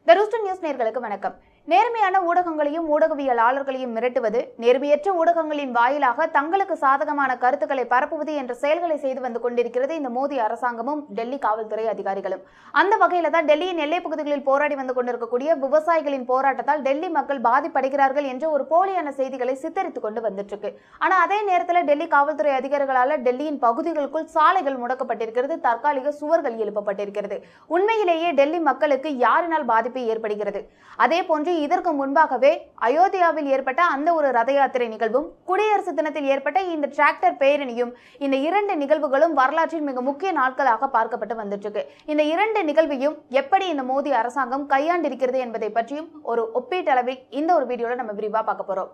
த rooster news நேர்களுக்கு வணக்கம் நேர்மையான ஊடகங்களையும் ஊடகவியலாளர்களையும் மிரட்டுவது நேர்மையற்ற ஊடகங்களின் வாயிலாக தங்களுக்கு சாதகமான கருத்துக்களை பரப்புவது என்ற செயல்களை செய்து வந்து கொண்டிருக்கிறது இந்த மோடி அரசாங்கமும் டெல்லி காவல்துறை அதிகாரிகளும் அந்த வகையில தான் டெல்லியின் எல்லைப் பகுதிகளில் போராடி வந்து கொண்டிருக்கக்கூடிய விவசாயிகளின் போராட்டத்தால் டெல்லி மக்கள் பாதிப்படைகிறார்கள் என்ற ஒரு போலியான செய்திகளை சித்தரித்து கொண்டு வந்துட்டு இருக்கு ஆனா அதே நேரத்துல டெல்லி காவல்துறை அதிகாரிகளால டெல்லியின் பகுதிகளுக்குள் சாலைகள் முடக்கப்பட்டிருக்கிறது தற்காலிக சுவர்கள் எழுப்பப்பட்டிருக்கிறது உண்மையிலேயே டெல்லி மக்களுக்கு யாரினால் பாதிப்பு ஏற்படுகிறது அதே போன்று இதற்கு முன்பாகவே அயோத்தியாவில் ஏற்பட்ட அந்த ஒரு ரத யாத்திரை நிகழ்வும் குடியரசு தினத்தில் ஏற்பட்ட இந்த டிராக்டர் பேரணியும் இந்த இரண்டு நிகழ்வுகளும் வரலாற்றில் மிக முக்கிய நாட்களாக பார்க்கப்பட்டு வந்துட்டு இருக்கு இந்த இரண்டு நிகழ்வையும் எப்படி இந்த மோடி அரசாங்கம் கையாண்டிருக்கிறது என்பதை பற்றியும் ஒரு ஒப்பீட்டளவில் இந்த ஒரு வீடியோல நம்ம விரிவா பார்க்க போறோம்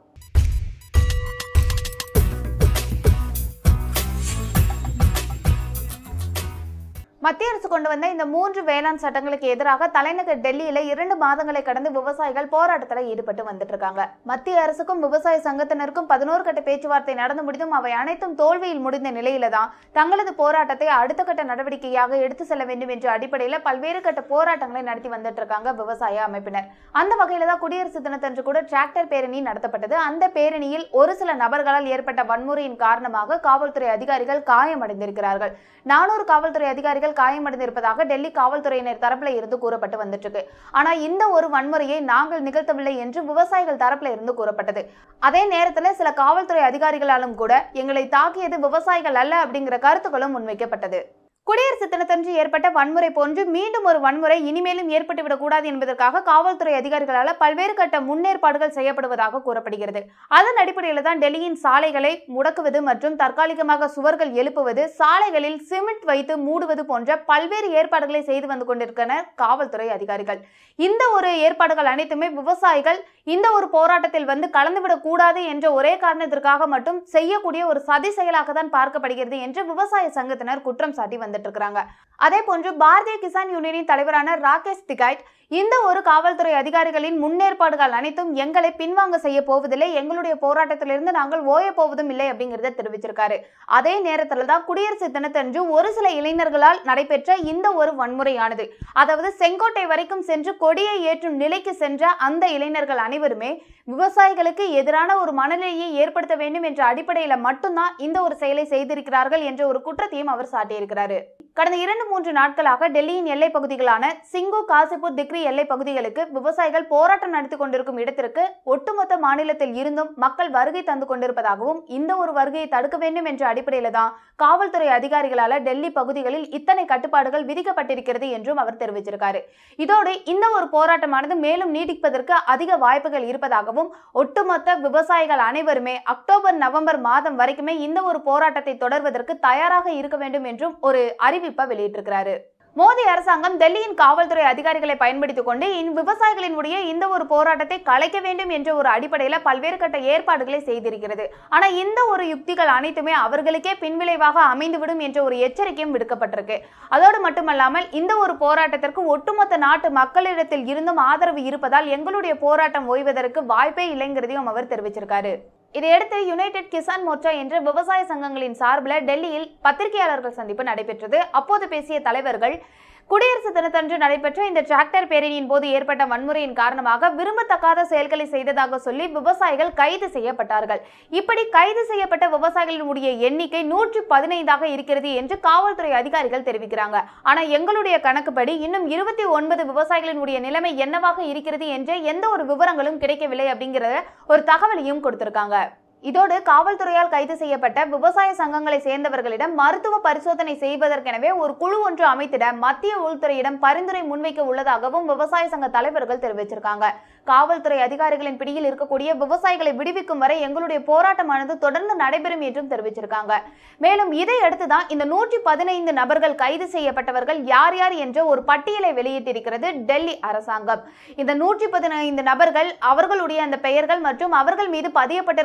மத்திய அரசு கொண்டு வந்த இந்த மூன்று வேளாண் சட்டங்களுக்கு எதிராக தலைநகர் டெல்லியில இரண்டு மாதங்களை கடந்து விவசாயிகள் போராட்டத்தில் ஈடுபட்டு வந்துட்டு இருக்காங்க மத்திய அரசுக்கும் விவசாய சங்கத்தினருக்கும் பதினோரு கட்ட பேச்சுவார்த்தை நடந்து முடிந்தும் அவை அனைத்தும் தோல்வியில் முடிந்த நிலையில தான் தங்களது போராட்டத்தை அடுத்த கட்ட நடவடிக்கையாக எடுத்து செல்ல வேண்டும் என்ற அடிப்படையில பல்வேறு கட்ட போராட்டங்களை நடத்தி வந்துட்டு இருக்காங்க விவசாய அமைப்பினர் அந்த வகையில தான் குடியரசு தினத்தன்று கூட டிராக்டர் பேரணி நடத்தப்பட்டது அந்த பேரணியில் ஒரு சில நபர்களால் ஏற்பட்ட வன்முறையின் காரணமாக காவல்துறை அதிகாரிகள் காயமடைந்திருக்கிறார்கள் நானூறு காவல்துறை அதிகாரிகள் காயமடைந்திருப்பதாக டெல்லி காவல்துறையினர் தரப்புல இருந்து கூறப்பட்டு வந்துட்டு இருக்கு ஆனா இந்த ஒரு வன்முறையை நாங்கள் நிகழ்த்தவில்லை என்று விவசாயிகள் தரப்புல இருந்து கூறப்பட்டது அதே நேரத்துல சில காவல்துறை அதிகாரிகளாலும் கூட எங்களை தாக்கியது விவசாயிகள் அல்ல அப்படிங்கிற கருத்துக்களும் முன்வைக்கப்பட்டது குடியரசு தினத்தன்று ஏற்பட்ட வன்முறை போன்று மீண்டும் ஒரு வன்முறை இனிமேலும் ஏற்பட்டுவிடக் கூடாது என்பதற்காக காவல்துறை அதிகாரிகளால் பல்வேறு கட்ட முன்னேற்பாடுகள் செய்யப்படுவதாக கூறப்படுகிறது அதன் அடிப்படையில் தான் டெல்லியின் சாலைகளை முடக்குவது மற்றும் தற்காலிகமாக சுவர்கள் எழுப்புவது சாலைகளில் சிமெண்ட் வைத்து மூடுவது போன்ற பல்வேறு ஏற்பாடுகளை செய்து வந்து கொண்டிருக்கின்றனர் காவல்துறை அதிகாரிகள் இந்த ஒரு ஏற்பாடுகள் அனைத்துமே விவசாயிகள் இந்த ஒரு போராட்டத்தில் வந்து கலந்துவிடக் கூடாது என்ற ஒரே காரணத்திற்காக மட்டும் செய்யக்கூடிய ஒரு சதி செயலாக தான் பார்க்கப்படுகிறது என்று விவசாய சங்கத்தினர் குற்றம் சாட்டி வந்துட்டு இருக்கிறாங்க அதே போன்று பாரதிய கிசான் யூனியனின் தலைவரான ராகேஷ் திகாய்ட் இந்த ஒரு காவல்துறை அதிகாரிகளின் முன்னேற்பாடுகள் அனைத்தும் எங்களை பின்வாங்க செய்ய போவதில்லை எங்களுடைய போராட்டத்திலிருந்து நாங்கள் ஓய போவதும் இல்லை அப்படிங்கிறத தெரிவிச்சிருக்காரு அதே நேரத்தில் தான் குடியரசு தினத்தன்று ஒரு சில இளைஞர்களால் நடைபெற்ற இந்த ஒரு வன்முறையானது அதாவது செங்கோட்டை வரைக்கும் சென்று கொடியை ஏற்றும் நிலைக்கு சென்ற அந்த இளைஞர்கள் அனைவருமே விவசாயிகளுக்கு எதிரான ஒரு மனநிலையை ஏற்படுத்த வேண்டும் என்ற அடிப்படையில மட்டும்தான் இந்த ஒரு செயலை செய்திருக்கிறார்கள் என்ற ஒரு குற்றத்தையும் அவர் சாட்டியிருக்கிறாரு கடந்த இரண்டு மூன்று நாட்களாக டெல்லியின் எல்லை பகுதிகளான சிங்கு காசிபூர் திக்ரி எல்லை பகுதிகளுக்கு விவசாயிகள் போராட்டம் நடத்தி கொண்டிருக்கும் இடத்திற்கு ஒட்டுமொத்த மாநிலத்தில் இருந்தும் மக்கள் வருகை தந்து கொண்டிருப்பதாகவும் இந்த ஒரு வருகையை தடுக்க வேண்டும் என்ற அடிப்படையில தான் காவல்துறை அதிகாரிகளால டெல்லி பகுதிகளில் இத்தனை கட்டுப்பாடுகள் விதிக்கப்பட்டிருக்கிறது என்றும் அவர் தெரிவிச்சிருக்காரு இதோடு இந்த ஒரு போராட்டமானது மேலும் நீடிப்பதற்கு அதிக வாய்ப்புகள் இருப்பதாகவும் ஒட்டுமொத்த விவசாயிகள் அனைவருமே அக்டோபர் நவம்பர் மாதம் வரைக்குமே இந்த ஒரு போராட்டத்தை தொடர்வதற்கு தயாராக இருக்க வேண்டும் என்றும் ஒரு அறிவிப்பை வெளியிட்டிருக்கிறாரு மோடி அரசாங்கம் டெல்லியின் காவல்துறை அதிகாரிகளை பயன்படுத்திக் கொண்டு இந்த விவசாயிகளினுடைய இந்த ஒரு போராட்டத்தை கலைக்க வேண்டும் என்ற ஒரு அடிப்படையில பல்வேறு கட்ட ஏற்பாடுகளை செய்திருக்கிறது ஆனா இந்த ஒரு யுக்திகள் அனைத்துமே அவர்களுக்கே பின்விளைவாக அமைந்துவிடும் என்ற ஒரு எச்சரிக்கையும் விடுக்கப்பட்டிருக்கு அதோடு மட்டுமல்லாமல் இந்த ஒரு போராட்டத்திற்கு ஒட்டுமொத்த நாட்டு மக்களிடத்தில் இருந்தும் ஆதரவு இருப்பதால் எங்களுடைய போராட்டம் ஓய்வதற்கு வாய்ப்பே இல்லைங்கிறதையும் அவர் தெரிவிச்சிருக்காரு இதையடுத்து யுனைடெட் கிசான் மோர்ச்சா என்ற விவசாய சங்கங்களின் சார்பில் டெல்லியில் பத்திரிகையாளர்கள் சந்திப்பு நடைபெற்றது அப்போது பேசிய தலைவர்கள் குடியரசு தினத்தன்று நடைபெற்ற இந்த டிராக்டர் பேரணியின் போது ஏற்பட்ட வன்முறையின் காரணமாக விரும்பத்தக்காத செயல்களை செய்ததாக சொல்லி விவசாயிகள் கைது செய்யப்பட்டார்கள் இப்படி கைது செய்யப்பட்ட விவசாயிகளினுடைய எண்ணிக்கை நூற்றி பதினைந்தாக இருக்கிறது என்று காவல்துறை அதிகாரிகள் தெரிவிக்கிறாங்க ஆனா எங்களுடைய கணக்குப்படி இன்னும் இருபத்தி ஒன்பது விவசாயிகளினுடைய நிலைமை என்னவாக இருக்கிறது என்ற எந்த ஒரு விவரங்களும் கிடைக்கவில்லை அப்படிங்கிற ஒரு தகவலையும் கொடுத்திருக்காங்க இதோடு காவல்துறையால் கைது செய்யப்பட்ட விவசாய சங்கங்களை சேர்ந்தவர்களிடம் மருத்துவ பரிசோதனை செய்வதற்கெனவே ஒரு குழு ஒன்று அமைத்திட மத்திய உள்துறையிடம் பரிந்துரை முன்வைக்க உள்ளதாகவும் விவசாய சங்க தலைவர்கள் தெரிவிச்சிருக்காங்க காவல்துறை அதிகாரிகளின் பிடியில் இருக்கக்கூடிய விவசாயிகளை விடுவிக்கும் வரை எங்களுடைய போராட்டமானது தொடர்ந்து நடைபெறும் என்றும் தெரிவிச்சிருக்காங்க மேலும் இதை அடுத்துதான் இந்த நூற்றி பதினைந்து நபர்கள் கைது செய்யப்பட்டவர்கள் யார் யார் என்ற ஒரு பட்டியலை வெளியிட்டிருக்கிறது டெல்லி அரசாங்கம் இந்த நூற்றி பதினைந்து நபர்கள் அவர்களுடைய அந்த பெயர்கள் மற்றும் அவர்கள் மீது பதியப்பட்டிருக்கக்கூடிய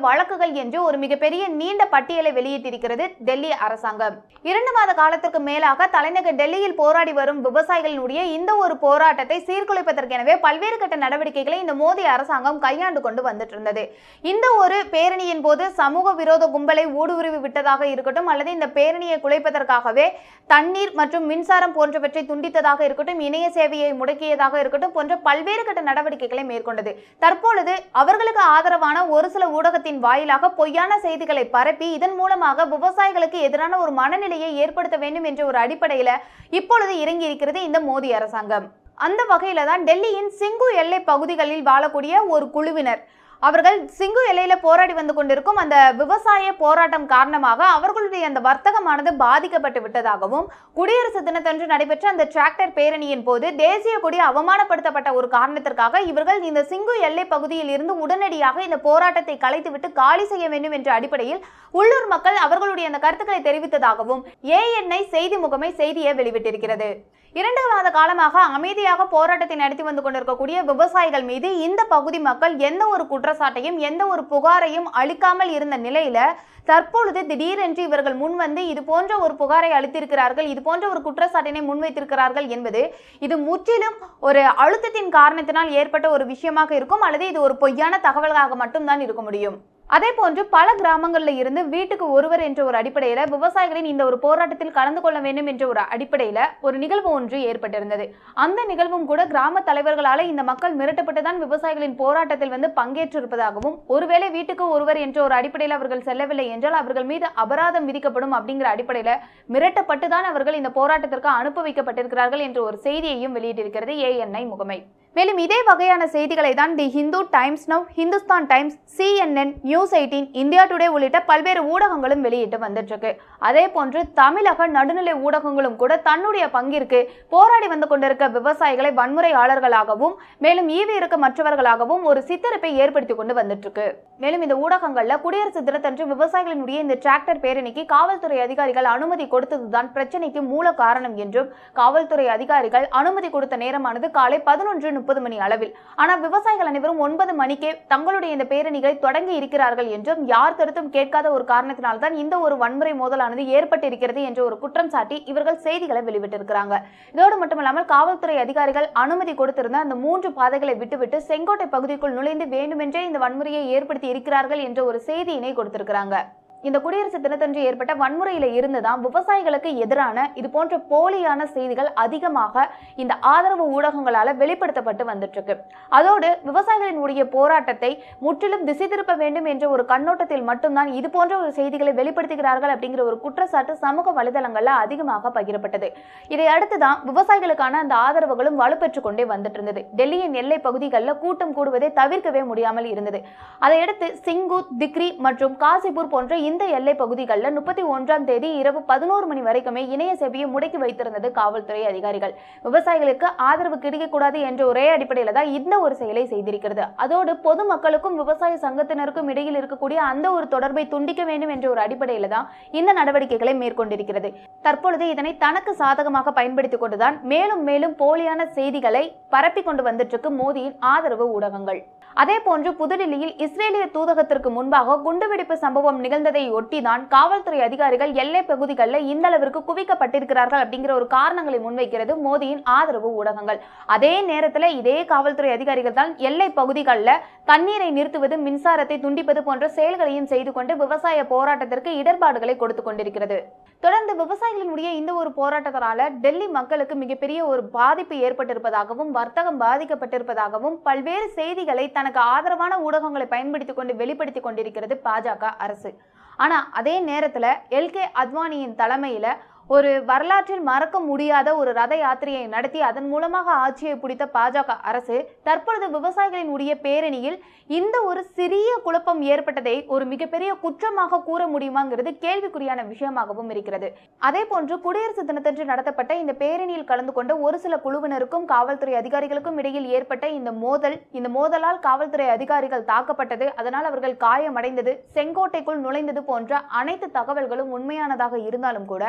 வழக்குகள் என்று ஒரு மிகப்பெரிய நீண்ட பட்டியலை வெளியிட்டிருக்கிறது டெல்லி அரசாங்கம் இரண்டு மாத காலத்திற்கு மேலாக தலைநகர் டெல்லியில் போராடி வரும் விவசாயிகளினுடைய இந்த ஒரு போராட்டத்தை சீர்குலைப்பதற்கெனவே பல்வேறு கட்ட நடவடிக்கைகளை இந்த மோடி அரசாங்கம் கையாண்டு கொண்டு வந்துட்டு இருந்தது இந்த ஒரு பேரணியின் போது சமூக விரோத கும்பலை ஊடுருவி விட்டதாக இருக்கட்டும் அல்லது இந்த பேரணியை குலைப்பதற்காகவே தண்ணீர் மற்றும் மின்சாரம் போன்றவற்றை துண்டித்ததாக இருக்கட்டும் இணைய சேவையை முடக்கியதாக இருக்கட்டும் போன்ற பல்வேறு கட்ட நடவடிக்கைகளை மேற்கொண்டது தற்பொழுது அவர்களுக்கு ஆதரவான ஒரு சில ஊடகத்தின் வாயிலாக பொய்யான செய்திகளை பரப்பி இதன் மூலமாக விவசாயிகளுக்கு எதிரான ஒரு மனநிலையை ஏற்படுத்த வேண்டும் என்ற ஒரு அடிப்படையில இப்பொழுது இறங்கி இருக்கிறது இந்த மோடி அரசாங்கம் அந்த வகையில தான் டெல்லியின் சிங்கு எல்லை பகுதிகளில் வாழக்கூடிய ஒரு குழுவினர் அவர்கள் சிங்கு எல்லையில போராடி வந்து கொண்டிருக்கும் அந்த விவசாய போராட்டம் காரணமாக அவர்களுடைய அந்த வர்த்தகமானது பாதிக்கப்பட்டு விட்டதாகவும் குடியரசு தினத்தன்று நடைபெற்ற அந்த டிராக்டர் பேரணியின் போது தேசிய கொடி அவமானப்படுத்தப்பட்ட ஒரு காரணத்திற்காக இவர்கள் இந்த சிங்கு எல்லை பகுதியில் இருந்து உடனடியாக இந்த போராட்டத்தை கலைத்துவிட்டு காலி செய்ய வேண்டும் என்ற அடிப்படையில் உள்ளூர் மக்கள் அவர்களுடைய அந்த கருத்துக்களை தெரிவித்ததாகவும் ஏஎன்ஐ செய்தி முகமை செய்தியை வெளிவிட்டிருக்கிறது இரண்டு மாத காலமாக அமைதியாக போராட்டத்தை நடத்தி வந்து கொண்டிருக்கக்கூடிய விவசாயிகள் மீது இந்த பகுதி மக்கள் எந்த ஒரு குற்றச்சாட்டையும் எந்த ஒரு புகாரையும் அளிக்காமல் இருந்த நிலையில தற்பொழுது திடீரென்று இவர்கள் முன்வந்து இது போன்ற ஒரு புகாரை அளித்திருக்கிறார்கள் இது போன்ற ஒரு குற்றச்சாட்டினை முன்வைத்திருக்கிறார்கள் என்பது இது முற்றிலும் ஒரு அழுத்தத்தின் காரணத்தினால் ஏற்பட்ட ஒரு விஷயமாக இருக்கும் அல்லது இது ஒரு பொய்யான தகவலாக மட்டும்தான் இருக்க முடியும் அதே போன்று பல கிராமங்களில் இருந்து வீட்டுக்கு ஒருவர் என்ற ஒரு அடிப்படையில் விவசாயிகளின் இந்த ஒரு போராட்டத்தில் கலந்து கொள்ள வேண்டும் என்ற ஒரு அடிப்படையில் ஒரு நிகழ்வு ஒன்று ஏற்பட்டிருந்தது அந்த நிகழ்வும் கூட கிராம தலைவர்களால் இந்த மக்கள் மிரட்டப்பட்டு தான் விவசாயிகளின் போராட்டத்தில் வந்து பங்கேற்றிருப்பதாகவும் ஒருவேளை வீட்டுக்கு ஒருவர் என்ற ஒரு அடிப்படையில் அவர்கள் செல்லவில்லை என்றால் அவர்கள் மீது அபராதம் விதிக்கப்படும் அப்படிங்கிற அடிப்படையில் மிரட்டப்பட்டு தான் அவர்கள் இந்த போராட்டத்திற்கு அனுப்ப வைக்கப்பட்டிருக்கிறார்கள் என்ற ஒரு செய்தியையும் வெளியிட்டிருக்கிறது ஏஎன்ஐ முகமை மேலும் இதே வகையான செய்திகளை தான் the Hindu Times Now Hindustan Times CNN News Eighteen India Today உள்ளிட்ட பல்வேறு ஊடகங்களும் வெளியிட்டு வந்துட்டு இருக்கு அதே போன்று தமிழக நடுநிலை ஊடகங்களும் கூட தன்னுடைய பங்கிற்கு போராடி வந்து கொண்டிருக்க விவசாயிகளை வன்முறையாளர்களாகவும் மேலும் ஈவி இருக்க மற்றவர்களாகவும் ஒரு சித்தரிப்பை ஏற்படுத்தி கொண்டு வந்துட்டு இருக்கு மேலும் இந்த ஊடகங்கள்ல குடியரசு தினத்தன்று விவசாயிகளினுடைய இந்த டிராக்டர் பேரணிக்கு காவல்துறை அதிகாரிகள் அனுமதி கொடுத்ததுதான் பிரச்சனைக்கு மூல காரணம் என்றும் காவல்துறை அதிகாரிகள் அனுமதி கொடுத்த நேரமானது காலை பதினொன்று முப்பது மணி அளவில் ஆனால் விவசாயிகள் அனைவரும் ஒன்பது மணிக்கே தங்களுடைய இந்த பேரணிகளை தொடங்கி இருக்கிறார்கள் என்றும் யார் கருத்தும் கேட்காத ஒரு காரணத்தினால்தான் இந்த ஒரு வன்முறை மோதலானது ஏற்பட்டிருக்கிறது என்ற ஒரு குற்றம் சாட்டி இவர்கள் செய்திகளை வெளிவிட்டிருக்கிறாங்க இதோடு மட்டுமல்லாமல் காவல்துறை அதிகாரிகள் அனுமதி கொடுத்திருந்த அந்த மூன்று பாதைகளை விட்டுவிட்டு செங்கோட்டை பகுதிக்குள் நுழைந்து வேண்டுமென்றே இந்த வன்முறையை ஏற்படுத்தி இருக்கிறார்கள் என்ற ஒரு செய்தியினை கொடுத்திருக்கிறாங்க இந்த குடியரசு தினத்தன்று ஏற்பட்ட வன்முறையில இருந்துதான் விவசாயிகளுக்கு எதிரான இது போன்ற போலியான செய்திகள் அதிகமாக இந்த ஆதரவு ஊடகங்களால வெளிப்படுத்தப்பட்டு வந்துட்டு இருக்கு அதோடு விவசாயிகளினுடைய போராட்டத்தை முற்றிலும் திசை திருப்ப வேண்டும் என்ற ஒரு கண்ணோட்டத்தில் மட்டும்தான் இது போன்ற ஒரு செய்திகளை வெளிப்படுத்துகிறார்கள் அப்படிங்கிற ஒரு குற்றச்சாட்டு சமூக வலைதளங்கள்ல அதிகமாக பகிரப்பட்டது இதை அடுத்துதான் விவசாயிகளுக்கான அந்த ஆதரவுகளும் வலுப்பெற்று கொண்டே வந்துட்டு இருந்தது டெல்லியின் எல்லை பகுதிகளில் கூட்டம் கூடுவதை தவிர்க்கவே முடியாமல் இருந்தது அதையடுத்து சிங்கு திக்ரி மற்றும் காசிபூர் போன்ற இந்த எல்லை பகுதிகளில் முப்பத்தி ஒன்றாம் தேதி இரவு பதினோரு மணி வரைக்குமே இணைய சேவையை முடக்கி வைத்திருந்தது காவல்துறை அதிகாரிகள் விவசாயிகளுக்கு ஆதரவு கிடைக்கக்கூடாது என்ற ஒரே அடிப்படையில் தான் இந்த ஒரு செயலை செய்திருக்கிறது அதோடு பொதுமக்களுக்கும் விவசாய சங்கத்தினருக்கும் இடையில் இருக்கக்கூடிய அந்த ஒரு தொடர்பை துண்டிக்க வேண்டும் என்ற ஒரு அடிப்படையில் தான் இந்த நடவடிக்கைகளை மேற்கொண்டிருக்கிறது தற்பொழுது இதனை தனக்கு சாதகமாக பயன்படுத்திக் கொண்டுதான் மேலும் மேலும் போலியான செய்திகளை பரப்பி கொண்டு வந்துட்டு இருக்கு மோடியின் ஆதரவு ஊடகங்கள் அதே போன்று புதுடில்லியில் இஸ்ரேலிய தூதகத்திற்கு முன்பாக குண்டுவெடிப்பு சம்பவம் நிகழ்ந்ததை ஒட்டிதான் காவல்துறை அதிகாரிகள் எல்லை பகுதிகளில் இந்த அளவிற்கு குவிக்கப்பட்டிருக்கிறார்கள் அப்படிங்கிற ஒரு காரணங்களை முன்வைக்கிறது மோடியின் ஆதரவு ஊடகங்கள் அதே நேரத்தில் இதே காவல்துறை அதிகாரிகள் தான் எல்லை பகுதிகளில் தண்ணீரை நிறுத்துவது மின்சாரத்தை துண்டிப்பது போன்ற செயல்களையும் செய்து கொண்டு விவசாய போராட்டத்திற்கு இடர்பாடுகளை கொடுத்து கொண்டிருக்கிறது தொடர்ந்து விவசாயிகளினுடைய இந்த ஒரு போராட்டத்தினால டெல்லி மக்களுக்கு மிகப்பெரிய ஒரு பாதிப்பு ஏற்பட்டிருப்பதாகவும் வர்த்தகம் பாதிக்கப்பட்டிருப்பதாகவும் பல்வேறு செய்திகளை தனக்கு ஆதரவான ஊடகங்களை பயன்படுத்தி கொண்டு வெளிப்படுத்தி கொண்டிருக்கிறது பாஜக அரசு ஆனா அதே நேரத்துல எல்கே அத்வானியின் தலைமையில ஒரு வரலாற்றில் மறக்க முடியாத ஒரு ரத யாத்திரையை நடத்தி அதன் மூலமாக ஆட்சியை பிடித்த பாஜக அரசு தற்பொழுது விவசாயிகளின் உடைய பேரணியில் இந்த ஒரு சிறிய குழப்பம் ஏற்பட்டதை ஒரு மிகப்பெரிய குற்றமாக கூற முடியுமாங்கிறது கேள்விக்குறியான விஷயமாகவும் இருக்கிறது அதே போன்று குடியரசு தினத்தன்று நடத்தப்பட்ட இந்த பேரணியில் கலந்து கொண்ட ஒரு சில குழுவினருக்கும் காவல்துறை அதிகாரிகளுக்கும் இடையில் ஏற்பட்ட இந்த மோதல் இந்த மோதலால் காவல்துறை அதிகாரிகள் தாக்கப்பட்டது அதனால் அவர்கள் காயமடைந்தது செங்கோட்டைக்குள் நுழைந்தது போன்ற அனைத்து தகவல்களும் உண்மையானதாக இருந்தாலும் கூட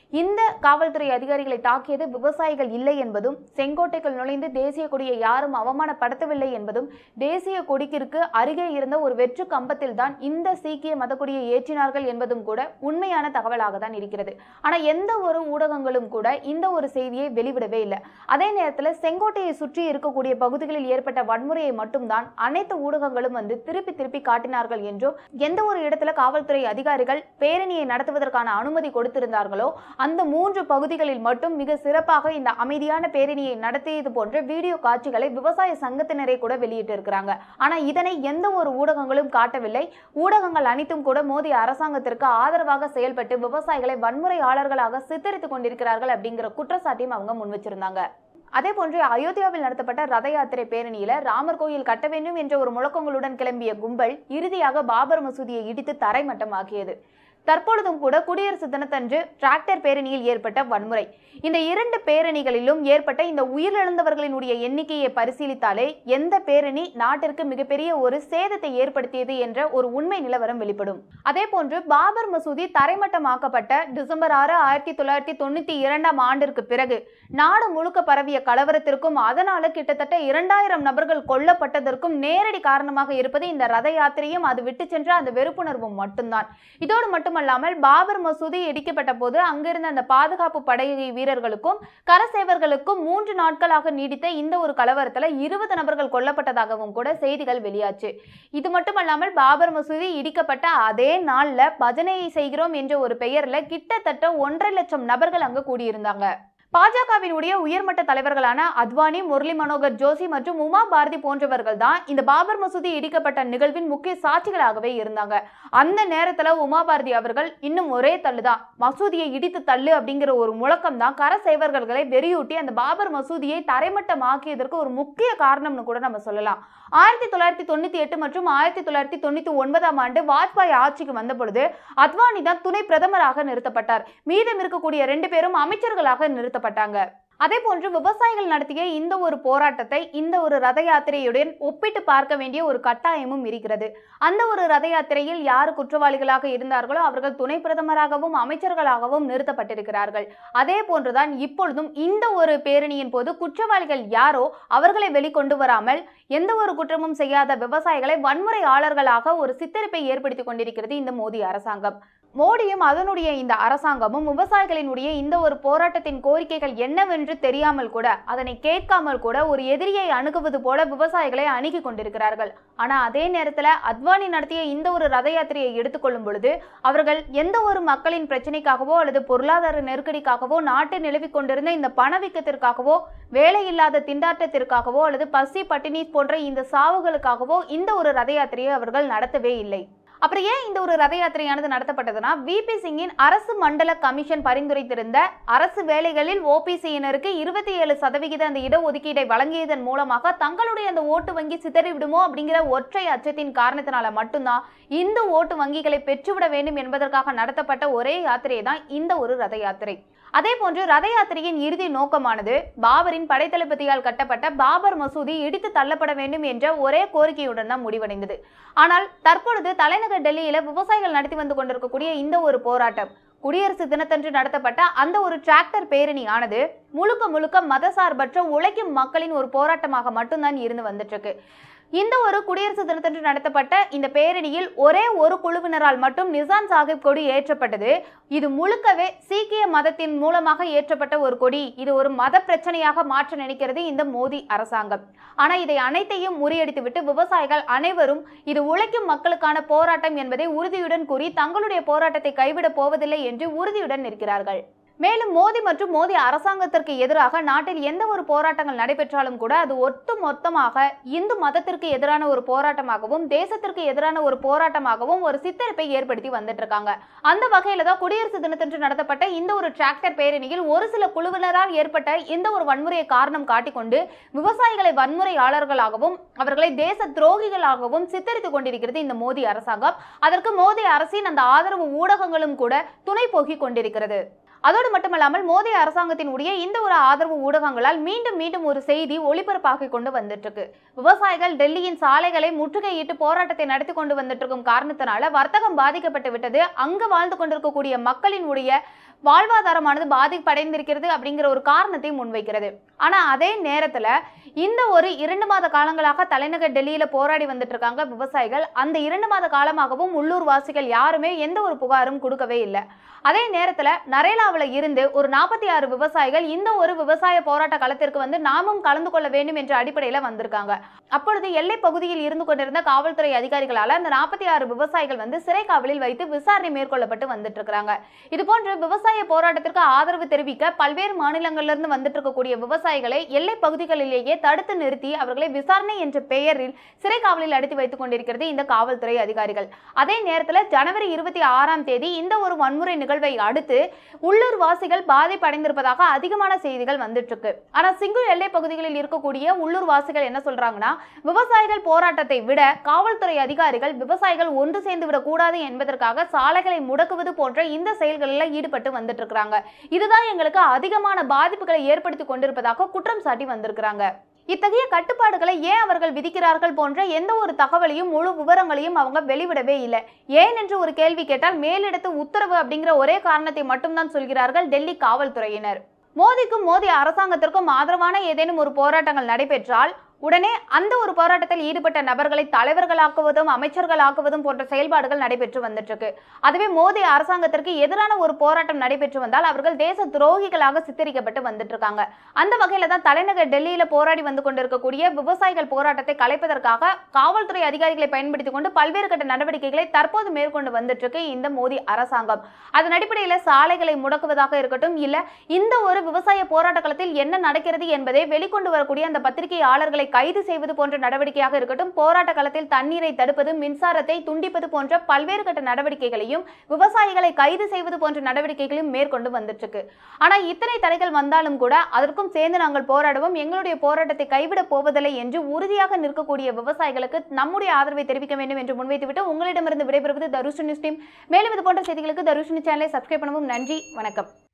இந்த காவல்துறை அதிகாரிகளை தாக்கியது விவசாயிகள் இல்லை என்பதும் செங்கோட்டைக்குள் நுழைந்து தேசிய கொடியை யாரும் அவமானப்படுத்தவில்லை என்பதும் தேசிய கொடிக்கிற்கு அருகே இருந்த ஒரு வெற்று கம்பத்தில் தான் இந்த சீக்கிய மதக்கொடியை ஏற்றினார்கள் என்பதும் கூட உண்மையான தகவலாக தான் இருக்கிறது ஆனா எந்த ஒரு ஊடகங்களும் கூட இந்த ஒரு செய்தியை வெளிவிடவே இல்லை அதே நேரத்தில் செங்கோட்டையை சுற்றி இருக்கக்கூடிய பகுதிகளில் ஏற்பட்ட வன்முறையை மட்டும்தான் அனைத்து ஊடகங்களும் வந்து திருப்பி திருப்பி காட்டினார்கள் என்றும் எந்த ஒரு இடத்துல காவல்துறை அதிகாரிகள் பேரணியை நடத்துவதற்கான அனுமதி கொடுத்திருந்தார்களோ அந்த மூன்று பகுதிகளில் மட்டும் மிக சிறப்பாக இந்த அமைதியான பேரணியை நடத்தியது போன்ற வீடியோ காட்சிகளை விவசாய சங்கத்தினரை கூட வெளியிட்டிருக்கிறாங்க ஆனா இதனை எந்த ஒரு ஊடகங்களும் காட்டவில்லை ஊடகங்கள் அனைத்தும் கூட மோடி அரசாங்கத்திற்கு ஆதரவாக செயல்பட்டு விவசாயிகளை வன்முறையாளர்களாக சித்தரித்துக் கொண்டிருக்கிறார்கள் அப்படிங்கிற குற்றச்சாட்டையும் அவங்க முன் வச்சிருந்தாங்க அதே போன்று அயோத்தியாவில் நடத்தப்பட்ட ரத யாத்திரை பேரணியில ராமர் கோயில் கட்ட வேண்டும் என்ற ஒரு முழக்கங்களுடன் கிளம்பிய கும்பல் இறுதியாக பாபர் மசூதியை இடித்து தரைமட்டமாக்கியது தற்பொழுதும் கூட குடியரசு தினத்தன்று டிராக்டர் பேரணியில் ஏற்பட்ட வன்முறை இந்த இரண்டு பேரணிகளிலும் ஏற்பட்ட இந்த உயிரிழந்தவர்களினுடைய எண்ணிக்கையை பரிசீலித்தாலே எந்த பேரணி நாட்டிற்கு மிகப்பெரிய ஒரு சேதத்தை ஏற்படுத்தியது என்ற ஒரு உண்மை நிலவரம் வெளிப்படும் அதே போன்று பாபர் மசூதி தரைமட்டமாக்கப்பட்ட டிசம்பர் ஆறு ஆயிரத்தி தொள்ளாயிரத்தி தொண்ணூத்தி இரண்டாம் ஆண்டிற்கு பிறகு நாடு முழுக்க பரவிய கலவரத்திற்கும் அதனால கிட்டத்தட்ட இரண்டாயிரம் நபர்கள் கொல்லப்பட்டதற்கும் நேரடி காரணமாக இருப்பது இந்த ரத யாத்திரையும் அது விட்டு சென்ற அந்த வெறுப்புணர்வும் மட்டும்தான் இதோடு மட்டுமல்லாமல் பாபர் மசூதி இடிக்கப்பட்ட போது அங்கிருந்த அந்த பாதுகாப்பு படை வீரர்களுக்கும் கரசேவர்களுக்கும் மூன்று நாட்களாக நீடித்த இந்த ஒரு கலவரத்துல இருபது நபர்கள் கொல்லப்பட்டதாகவும் கூட செய்திகள் வெளியாச்சு இது மட்டுமல்லாமல் பாபர் மசூதி இடிக்கப்பட்ட அதே நாள்ல பஜனையை செய்கிறோம் என்ற ஒரு பெயர்ல கிட்டத்தட்ட ஒன்றரை லட்சம் நபர்கள் அங்கு கூடியிருந்தாங்க பாஜகவினுடைய உயர்மட்ட தலைவர்களான அத்வானி முரளி மனோகர் ஜோஷி மற்றும் உமா பாரதி போன்றவர்கள் தான் இந்த பாபர் மசூதி இடிக்கப்பட்ட நிகழ்வின் முக்கிய சாட்சிகளாகவே இருந்தாங்க அந்த நேரத்துல உமா பாரதி அவர்கள் இன்னும் ஒரே தள்ளுதான் மசூதியை இடித்து தள்ளு அப்படிங்கிற ஒரு முழக்கம் தான் கரசேவர்களை வெறியூட்டி அந்த பாபர் மசூதியை தரைமட்டமாக்கியதற்கு ஒரு முக்கிய காரணம்னு கூட நம்ம சொல்லலாம் ஆயிரத்தி தொள்ளாயிரத்தி தொண்ணூத்தி எட்டு மற்றும் ஆயிரத்தி தொள்ளாயிரத்தி தொண்ணூத்தி ஒன்பதாம் ஆண்டு வாஜ்பாய் ஆட்சிக்கு வந்த பொழுது அத்வானி தான் துணை பிரதமராக நிறுத்தப்பட்டார் மீதம் இருக்கக்கூடிய ரெண்டு பேரும் அமைச்சர்களாக நிறுத்தப்பட்டாங்க அதே போன்று விவசாயிகள் நடத்திய இந்த ஒரு போராட்டத்தை இந்த ஒரு ரத யாத்திரையுடன் ஒப்பிட்டு பார்க்க வேண்டிய ஒரு கட்டாயமும் இருக்கிறது அந்த ஒரு ரத யாத்திரையில் யார் குற்றவாளிகளாக இருந்தார்களோ அவர்கள் துணை பிரதமராகவும் அமைச்சர்களாகவும் நிறுத்தப்பட்டிருக்கிறார்கள் அதே போன்றுதான் இப்பொழுதும் இந்த ஒரு பேரணியின் போது குற்றவாளிகள் யாரோ அவர்களை வெளிக்கொண்டு வராமல் எந்த ஒரு குற்றமும் செய்யாத விவசாயிகளை வன்முறையாளர்களாக ஒரு சித்தரிப்பை ஏற்படுத்தி கொண்டிருக்கிறது இந்த மோடி அரசாங்கம் மோடியும் அதனுடைய இந்த அரசாங்கமும் விவசாயிகளினுடைய இந்த ஒரு போராட்டத்தின் கோரிக்கைகள் என்னவென்று தெரியாமல் கூட அதனை கேட்காமல் கூட ஒரு எதிரியை அணுகுவது போல விவசாயிகளை அணுகி கொண்டிருக்கிறார்கள் ஆனா அதே நேரத்துல அத்வானி நடத்திய இந்த ஒரு ரத யாத்திரையை எடுத்துக்கொள்ளும் பொழுது அவர்கள் எந்த ஒரு மக்களின் பிரச்சனைக்காகவோ அல்லது பொருளாதார நெருக்கடிக்காகவோ நாட்டில் நிலவிக் கொண்டிருந்த இந்த பணவீக்கத்திற்காகவோ வேலை இல்லாத திண்டாட்டத்திற்காகவோ அல்லது பசி பட்டினி போன்ற இந்த சாவுகளுக்காகவோ இந்த ஒரு ரத யாத்திரையை அவர்கள் நடத்தவே இல்லை அப்புறம் ஏன் இந்த ஒரு ரத யாத்திரையானது நடத்தப்பட்டதுன்னா விபி சிங்கின் அரசு மண்டல கமிஷன் பரிந்துரைத்திருந்த அரசு வேலைகளில் ஓபிசியினருக்கு இருபத்தி ஏழு சதவிகித அந்த இடஒதுக்கீடை வழங்கியதன் மூலமாக தங்களுடைய அந்த ஓட்டு வங்கி சிதறிவிடுமோ அப்படிங்கிற ஒற்றை அச்சத்தின் காரணத்தினால மட்டும்தான் இந்த ஓட்டு வங்கிகளை பெற்றுவிட வேண்டும் என்பதற்காக நடத்தப்பட்ட ஒரே யாத்திரை தான் இந்த ஒரு ரத யாத்திரை அதே போன்று ரத யாத்திரையின் இறுதி நோக்கமானது பாபரின் படைத்தளபதியால் கட்டப்பட்ட பாபர் மசூதி இடித்து தள்ளப்பட வேண்டும் என்ற ஒரே கோரிக்கையுடன் தான் முடிவடைந்தது ஆனால் தற்பொழுது தலைநகர் டெல்லியில விவசாயிகள் நடத்தி வந்து கொண்டிருக்கக்கூடிய இந்த ஒரு போராட்டம் குடியரசு தினத்தன்று நடத்தப்பட்ட அந்த ஒரு டிராக்டர் பேரணி ஆனது முழுக்க முழுக்க மதசார்பற்ற உழைக்கும் மக்களின் ஒரு போராட்டமாக மட்டும்தான் இருந்து வந்துட்டு இருக்கு இந்த ஒரு குடியரசு தினத்தன்று நடத்தப்பட்ட இந்த பேரணியில் ஒரே ஒரு குழுவினரால் மட்டும் நிசான் சாஹிப் கொடி ஏற்றப்பட்டது இது முழுக்கவே சீக்கிய மதத்தின் மூலமாக ஏற்றப்பட்ட ஒரு கொடி இது ஒரு மத பிரச்சனையாக மாற்ற நினைக்கிறது இந்த மோடி அரசாங்கம் ஆனா இதை அனைத்தையும் முறியடித்துவிட்டு விவசாயிகள் அனைவரும் இது உழைக்கும் மக்களுக்கான போராட்டம் என்பதை உறுதியுடன் கூறி தங்களுடைய போராட்டத்தை கைவிடப் போவதில்லை என்று உறுதியுடன் இருக்கிறார்கள் மேலும் மோடி மற்றும் மோடி அரசாங்கத்திற்கு எதிராக நாட்டில் எந்த ஒரு போராட்டங்கள் நடைபெற்றாலும் கூட அது ஒட்டு மொத்தமாக இந்து மதத்திற்கு எதிரான ஒரு போராட்டமாகவும் தேசத்திற்கு எதிரான ஒரு போராட்டமாகவும் ஒரு சித்தரிப்பை ஏற்படுத்தி வந்துட்டு இருக்காங்க அந்த வகையில தான் குடியரசு தினத்தன்று நடத்தப்பட்ட இந்த ஒரு டிராக்டர் பேரணியில் ஒரு சில குழுவினரால் ஏற்பட்ட இந்த ஒரு வன்முறையை காரணம் காட்டிக்கொண்டு விவசாயிகளை வன்முறையாளர்களாகவும் அவர்களை தேச துரோகிகளாகவும் சித்தரித்துக் கொண்டிருக்கிறது இந்த மோடி அரசாங்கம் அதற்கு மோடி அரசின் அந்த ஆதரவு ஊடகங்களும் கூட துணை போகிக் கொண்டிருக்கிறது அதோடு மட்டுமல்லாமல் மோடி அரசாங்கத்தினுடைய இந்த ஒரு ஆதரவு ஊடகங்களால் மீண்டும் மீண்டும் ஒரு செய்தி ஒளிபரப்பாகி கொண்டு வந்துட்டு இருக்கு விவசாயிகள் டெல்லியின் சாலைகளை முற்றுகையிட்டு போராட்டத்தை நடத்தி கொண்டு வந்துட்டு இருக்கும் காரணத்தினால வர்த்தகம் பாதிக்கப்பட்டு விட்டது அங்கு வாழ்ந்து கொண்டிருக்கக்கூடிய மக்களினுடைய வாழ்வாதாரமானது பாதிப்படைந்திருக்கிறது அப்படிங்கிற ஒரு காரணத்தை முன்வைக்கிறது ஆனா அதே நேரத்துல இந்த ஒரு இரண்டு மாத காலங்களாக தலைநகர் டெல்லியில போராடி வந்துட்டு இருக்காங்க விவசாயிகள் அந்த இரண்டு மாத காலமாகவும் உள்ளூர் வாசிகள் யாருமே எந்த ஒரு புகாரும் கொடுக்கவே இல்லை அதே நேரத்துல நரேலாவில் இருந்து ஒரு நாற்பத்தி ஆறு விவசாயிகள் இந்த ஒரு விவசாய போராட்ட களத்திற்கு வந்து நாமும் கலந்து கொள்ள வேண்டும் என்ற அடிப்படையில வந்திருக்காங்க அப்பொழுது எல்லை பகுதியில் இருந்து கொண்டிருந்த காவல்துறை அதிகாரிகளால அந்த நாற்பத்தி ஆறு விவசாயிகள் வந்து சிறை காவலில் வைத்து விசாரணை மேற்கொள்ளப்பட்டு வந்துட்டு இருக்காங்க இது போன்ற விவசாய போராட்டத்திற்கு ஆதரவு தெரிவிக்க பல்வேறு மாநிலங்களிலிருந்து வந்துட்டு இருக்கக்கூடிய விவசாயிகளை எல்லை பகுதிகளிலேயே தடுத்து நிறுத்தி அவர்களை விசாரணை என்ற பெயரில் சிறை காவலில் அடைத்து வைத்துக் கொண்டிருக்கிறது இந்த காவல்துறை அதிகாரிகள் அதே நேரத்தில் ஜனவரி இருபத்தி ஆறாம் தேதி இந்த ஒரு வன்முறை நிகழ்வை அடுத்து உள்ளூர் வாசிகள் பாதிப்படைந்திருப்பதாக அதிகமான செய்திகள் வந்துட்டு இருக்கு ஆனா சிங்கிள் எல்லை பகுதிகளில் இருக்கக்கூடிய உள்ளூர் வாசிகள் என்ன சொல்றாங்கன்னா விவசாயிகள் போராட்டத்தை விட காவல்துறை அதிகாரிகள் விவசாயிகள் ஒன்று சேர்ந்து விடக்கூடாது என்பதற்காக சாலைகளை முடக்குவது போன்ற இந்த செயல்களில் ஈடுபட்டு வந்துட்டு இருக்காங்க இதுதான் எங்களுக்கு அதிகமான பாதிப்புகளை ஏற்படுத்தி கொண்டிருப்பதாக குற்றம் சாட்டி வந்திருக்கிறாங்க இத்தகைய கட்டுப்பாடுகளை ஏன் அவர்கள் விதிக்கிறார்கள் போன்ற எந்த ஒரு தகவலையும் முழு விவரங்களையும் அவங்க வெளிவிடவே இல்லை ஏன் என்று ஒரு கேள்வி கேட்டால் மேலிடத்து உத்தரவு அப்படிங்கிற ஒரே காரணத்தை மட்டும்தான் சொல்கிறார்கள் டெல்லி காவல்துறையினர் மோதிக்கும் மோடி அரசாங்கத்திற்கும் ஆதரவான ஏதேனும் ஒரு போராட்டங்கள் நடைபெற்றால் உடனே அந்த ஒரு போராட்டத்தில் ஈடுபட்ட நபர்களை தலைவர்களாக்குவதும் அமைச்சர்களாக்குவதும் போன்ற செயல்பாடுகள் நடைபெற்று வந்துட்டு இருக்கு அதுவே மோடி அரசாங்கத்திற்கு எதிரான ஒரு போராட்டம் நடைபெற்று வந்தால் அவர்கள் தேச துரோகிகளாக சித்தரிக்கப்பட்டு வந்துட்டு இருக்காங்க அந்த வகையில தான் தலைநகர் டெல்லியில போராடி வந்து கொண்டிருக்கக்கூடிய விவசாயிகள் போராட்டத்தை கலைப்பதற்காக காவல்துறை அதிகாரிகளை பயன்படுத்திக் கொண்டு பல்வேறு கட்ட நடவடிக்கைகளை தற்போது மேற்கொண்டு வந்துட்டு இருக்கு இந்த மோடி அரசாங்கம் அதன் அடிப்படையில் சாலைகளை முடக்குவதாக இருக்கட்டும் இல்ல இந்த ஒரு விவசாய போராட்ட களத்தில் என்ன நடக்கிறது என்பதை வெளிக்கொண்டு வரக்கூடிய அந்த பத்திரிகையாளர்களை கைது செய்வது போன்ற நடவடிக்கையாக இருக்கட்டும் போராட்ட களத்தில் தண்ணீரை தடுப்பது மின்சாரத்தை துண்டிப்பது போன்ற பல்வேறு கட்ட நடவடிக்கைகளையும் விவசாயிகளை கைது செய்வது போன்ற நடவடிக்கைகளையும் மேற்கொண்டு வந்துட்டு இருக்கு ஆனா இத்தனை தடைகள் வந்தாலும் கூட அதற்கும் சேர்ந்து நாங்கள் போராடுவோம் எங்களுடைய போராட்டத்தை கைவிட போவதில்லை என்று உறுதியாக நிற்கக்கூடிய விவசாயிகளுக்கு நம்முடைய ஆதரவை தெரிவிக்க வேண்டும் என்று முன்வைத்துவிட்டு உங்களிடமிருந்து விடைபெறுவது தருஷ் நியூஸ் டீம் மேலும் இது போன்ற செய்திகளுக்கு தருஷ் சேனலை சப்ஸ்கிரைப் பண்ணவும் நன்றி வணக்கம்